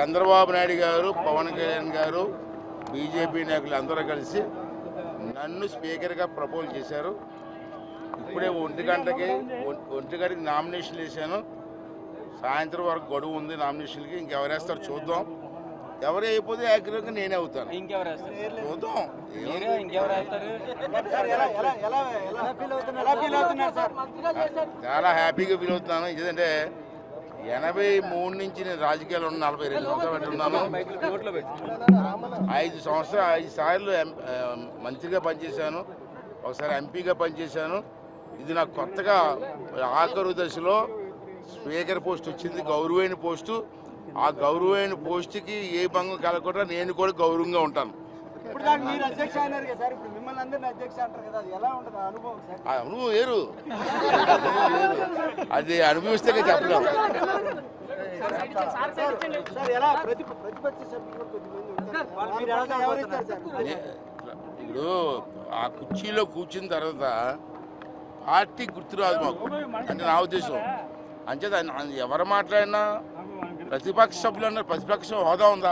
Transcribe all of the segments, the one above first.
చంద్రబాబు నాయుడు గారు పవన్ కళ్యాణ్ గారు బీజేపీ నాయకులు అందరూ కలిసి నన్ను స్పీకర్గా ప్రపోజ్ చేశారు ఇప్పుడే ఒంటి గంటకి ఒం- ఒంటి గంటకి నామినేషన్ వేసాను సాయంత్రం వరకు గడువు ఉంది నామినేషన్కి ఇంకెవరేస్తారు చూద్దాం ఎవరు అయిపోతే యాక్టివ్గా నేనే అవుతాను ఇంకెవరు వేస్తారు చూద్దాం మీరే ఇంకెవరు వేస్తారు సార్ ఎలా ఎలా ఎలా ఎలా ఫీల్ అవుతున్నారు ఎలా ఫీల్ అవుతున్నారు సార్ చాలా హ్యాపీగా ఫీల్ అవుతున్నాను ఎందుకంటే ఎనభై మూడు నుంచి నేను రాజకీయాల్లో ఉన్న నలభై రెండు సంవత్సరాలు పెట్టి ఉన్నాను నోట్లో పెట్టు ఐదు సంవత్సరాలు ఐదు సార్లు ఎం- ఆ, మంత్రిగా పనిచేశాను ఒకసారి ఎంపీగా పనిచేశాను ఇది నాకు కొత్తగా ఆఖరు దశలో స్పీకర్ పోస్ట్ వచ్చింది గౌరవైన పోస్టు ఆ గౌరవైన పోస్టుకి ఏ భంగం కలగకుండా నేను కూడా గౌరవంగా ఉంటాను ఇప్పుడు దాకా మీరు అధ్యక్ష అయినారు కదా సార్ ఇప్పుడు మిమ్మల్ని అందరినీ అధ్యక్ష అంటారు కదా అది ఎలా ఉంటుంది ఆ అనుభవం సార్ ఆ అనుభవం వేరు అది అనుభవిస్తే చెప్పలేము సార్ ఎలా ప్రతి ప్రతిపక్ష సభ్యులు కొద్దిమంది ఉంటారు కదా, మీరు ఎలా వ్యవహరిస్తారు సార్ నే- ఇప్పుడు ఆ కుర్చీలో కూర్చున్న తర్వాత పార్టీ గుర్తురాదు మాకు అంటే నా ఉద్దేశం అంచేత అన్- ఎవరు మాట్లాడినా ప్రతిపక్ష సభ్యులు అన్నారు ప్రతిపక్ష హోదా ఉందా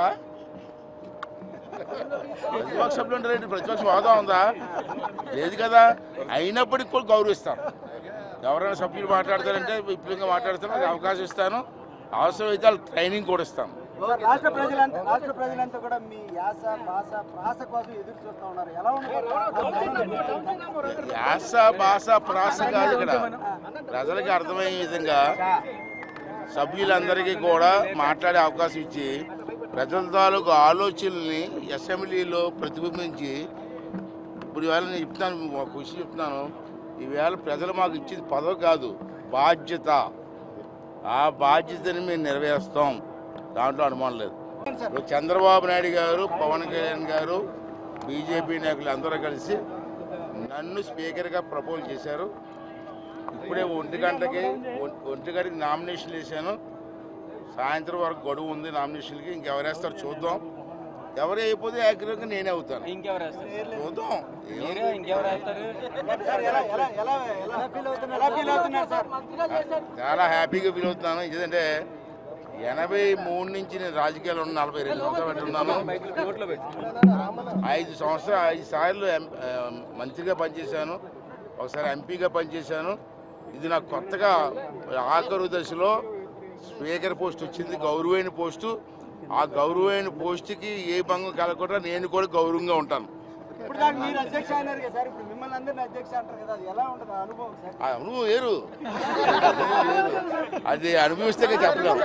ప్రతిపక్ష సభ్యులు అంటే ప్రతిపక్ష హోదా ఉందా లేదు కదా అయినప్పటికీ కూడా గౌరవిస్తాను ఎవరైనా సభ్యులు మాట్లాడతారంటే విపులంగా మాట్లాడతాను నాకు అవకాశం ఇస్తాను అవసరమైతే వాళ్ళకి ట్రైనింగ్ కూడా ఇస్తాను సార్ రాష్ట్ర ప్రజలంతా రాష్ట్ర ప్రజలంతా కూడా మీ యాస భాష ప్రాస కోసం ఎదురు చూస్తూ ఉన్నారు ఎలా ఉంటుంది యాస భాష ప్రాస కాదు ఇక్కడ ప్రజలకి అర్థమయ్యే విధంగా సభ్యులందరికీ కూడా మాట్లాడే అవకాశం ఇచ్చి ప్రజల తాలూకు ఆలోచనల్ని అసెంబ్లీలో ప్రతిబింబించి ఇప్పుడు ఈవేళ నేను చెప్తాను ఒక విషయం చెప్తున్నాను ఈవేళ ప్రజలు మాకు ఇచ్చేది పదవి కాదు బాధ్యత ఆ బాధ్యతని మేము నెరవేరుస్తాం దాంట్లో అనుమానం లేదు ఇప్పుడు చంద్రబాబు నాయుడు గారు పవన్ కళ్యాణ్ గారు బీజేపీ నాయకులు అందరూ కలిసి నన్ను స్పీకర్గా ప్రపోజ్ చేశారు ఇప్పుడే ఒంటి గంటకి ఒం- ఒంటి గంటకి నామినేషన్ వేసాను సాయంత్రం వరకు గడువు ఉంది నామినేషన్కి ఇంకెవరేస్తారు చూద్దాం ఎవరు అయిపోతే యాక్టివ్గా నేనే అవుతాను ఇంకెవరు వేస్తారు చూద్దాం మీరే ఇంకెవరు వేస్తారు సార్ ఎలా ఎలా ఎలా ఎలా ఫీల్ అవుతున్నారు ఎలా ఫీల్ అవుతున్నారు సార్ చాలా హ్యాపీగా ఫీల్ అవుతున్నాను ఎందుకంటే ఎనభై మూడు నుంచి నేను రాజకీయాల్లో ఉన్న నలభై రెండు సంవత్సరాలు పెట్టి ఉన్నాను నోట్లో పెట్టు ఐదు సంవత్సరాలు ఐదు సార్లు ఎం- ఆ, మంత్రిగా పనిచేశాను ఒకసారి ఎంపీగా పనిచేశాను ఇది నాకు కొత్తగా ఆఖరు దశలో స్పీకర్ పోస్ట్ వచ్చింది గౌరవైన పోస్టు ఆ గౌరవైన పోస్టుకి ఏ భంగం కలగకుండా నేను కూడా గౌరవంగా ఉంటాను ఇప్పుడు దాకా మీరు అధ్యక్ష అయినారు కదా సార్ ఇప్పుడు మిమ్మల్ని అందరినీ అధ్యక్ష అంటారు కదా అది ఎలా ఉంటుంది ఆ అనుభవం సార్ ఆ అనుభవం వేరు అనుభవం వేరు. అది అనుభవిస్తే చెప్పలేము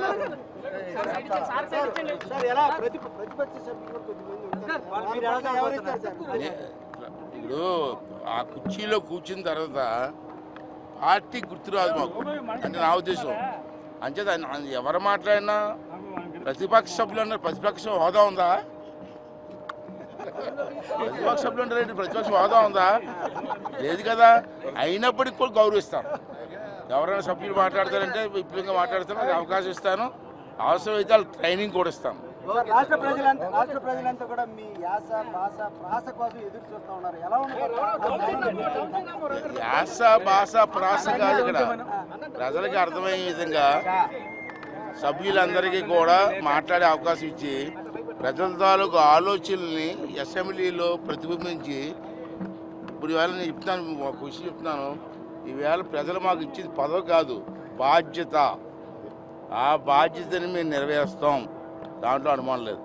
సార్ ఎలా ప్రతి ప్రతిపక్ష సభ్యులు కొద్దిమంది ఉంటారు కదా, మీరు ఎలా వ్యవహరిస్తారు సార్ నే- ఇప్పుడు ఆ కుర్చీలో కూర్చున్న తర్వాత పార్టీ గుర్తురాదు మాకు అంటే నా ఉద్దేశం అంచేత అన్- ఎవరు మాట్లాడినా ప్రతిపక్ష సభ్యులు అన్నారు ప్రతిపక్ష హోదా ఉందా ప్రతిపక్ష సభ్యులు అంటే ప్రతిపక్ష హోదా ఉందా లేదు కదా అయినప్పటికీ కూడా గౌరవిస్తాను ఎవరైనా సభ్యులు మాట్లాడతారంటే విపులంగా మాట్లాడతాను నాకు అవకాశం ఇస్తాను అవసరమైతే వాళ్ళకి ట్రైనింగ్ కూడా ఇస్తాను సార్ రాష్ట్ర ప్రజలంతా రాష్ట్ర ప్రజలంతా కూడా మీ యాస భాష ప్రాస కోసం ఎదురు చూస్తూ ఉన్నారు ఎలా ఉంటుంది యాస భాష ప్రాస కాదు ఇక్కడ ప్రజలకి అర్థమయ్యే విధంగా సభ్యులందరికీ కూడా మాట్లాడే అవకాశం ఇచ్చి ప్రజల తాలూకు ఆలోచనల్ని అసెంబ్లీలో ప్రతిబింబించి ఇప్పుడు ఈవేళ నేను చెప్తాను ఒక విషయం చెప్తున్నాను ఈవేళ ప్రజలు మాకు ఇచ్చేది పదవి కాదు బాధ్యత ఆ బాధ్యతని మేము నెరవేరుస్తాం దాంట్లో అనుమానం లేదు